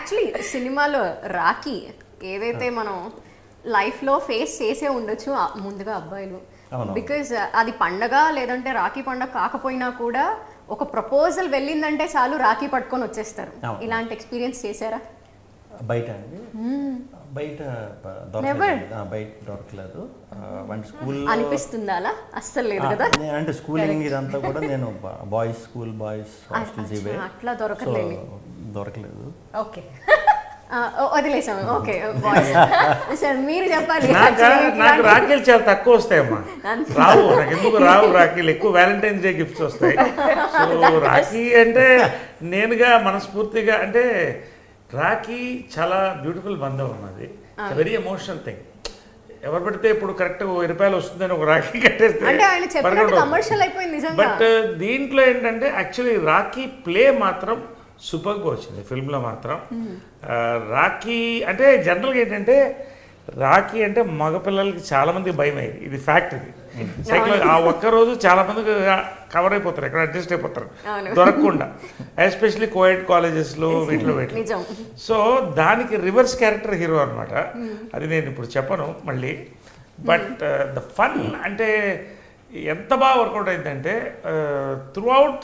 Actually సినిమాలో రాఖీ ఏదైతే మనం లైఫ్ లో ఫేస్ చేసే ఉండొచ్చు ఆ- ముందుగా అబ్బాయిలు అవును. బికాజ్ అది పండగ లేదంటే రాఖీ పండగ కాకపోయినా కూడా ఒక ప్రపోజల్ వెళ్ళిందంటే చాలు రాఖీ పట్టుకొని వచ్చేస్తారు అవును. ఇలాంటి ఎక్స్పీరియన్స్ చేశారా బయట అండి బయట ప- Never. దొరకలేదు ఆ, బయట దొరకలేదు అంటే స్కూల్ అనిపిస్తుందా అలా అస్సలు లేదు కదా అంటే స్కూలింగ్ ఇదంతా కూడా నేను బాయ్స్ స్కూల్ బాయ్స్ హాస్టల్స్ ఇవే అచ్చా, అట్లా సో దొరకలేదు దొరకలేదు ఓకే ఆ, ఓ- వదిలేసాం ఓకే బాయ్స్ సార్ మీరు చెప్పాలి నాకు Actually, నాకు ఇలాంటి- రాఖీలు చాలా తక్కువ వస్తాయమ్మా అంతే. రావు నాకు ఎందుకు రావు రాఖీలు ఎక్కువ వ్యాలంటైన్స్ డే గిఫ్ట్స్ వస్తాయి సో రాఖీ అంటే నేనుగా మనస్ఫూర్తిగా అంటే రాఖీ చాలా బ్యూటిఫుల్ బంధం ఉన్నది వెరీ ఎమోషనల్ థింగ్ ఎవరు పెడితే ఇప్పుడు కరెక్ట్ వెయ్యి రూపాయలు వస్తుందని ఒక రాఖీ కట్టేస్తే అంటే ఆయన చెప్పినట్టు పరగడు. కమర్షియల్ అయిపోయింది నిజంగా బట్ దీంట్లో ఏంటంటే యాక్చువల్లీ రాఖీ ప్లే మాత్రం సూపర్గా వచ్చింది ఫిల్మ్లో మాత్రం ఆ, రాఖీ అంటే జనరల్గా ఏంటంటే రాఖీ అంటే మగపిల్లలకి చాలా మందికి భయం అయ్యేది ఇది ఫ్యాక్ట్ ఇది సైకిల్ ఆ ఒక్క రోజు చాలా మందికి కవర్ అయిపోతారు ఎక్కడ అడ్జస్ట్ అయిపోతారు అవును. దొరకకుండా ఎస్పెషల్లీ కోయడ్ కాలేజెస్లో వీటిలో వీటిలో నిజం సో దానికి రివర్స్ క్యారెక్టర్ హీరో అనమాట అది నేను ఇప్పుడు చెప్పను మళ్ళీ బట్ ద ఫన్ అంటే ఎంత బాగా వర్కౌట్ అయిందంటే త్రూ అవుట్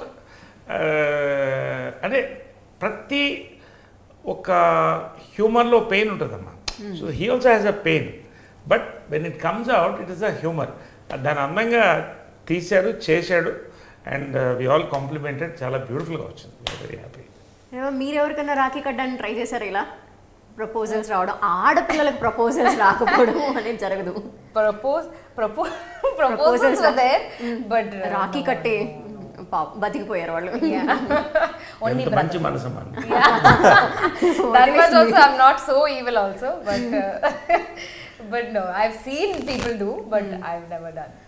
అంటే ప్రతి ఒక హ్యూమర్లో పెయిన్ ఉంటుందమ్మా so he also has a pain but when it comes out it is a humour దాని అందంగా తీశాడు చేశాడు అండ్ వి ఆల్ కాంప్లిమెంటెడ్ చాలా బ్యూటిఫుల్గా వచ్చింది వెరీ హ్యాపీ ఏమో మీరు ఎవరికైనా రాఖీ కట్టడానికి ట్రై చేశారు ఇలా ప్రపోజల్స్ రావడం ఆడపిల్లలకు ప్రపోజల్స్ రాకపోవడం అనేది జరగదు propose propose Proposals proposals are- there but rakhi కట్టి పాపం బతికిపోయారు వాళ్ళు ఓన్లీ ఎంత మంచి మనసు మన that was also i'm not so evil also but uh, but no i've seen people do but i've never done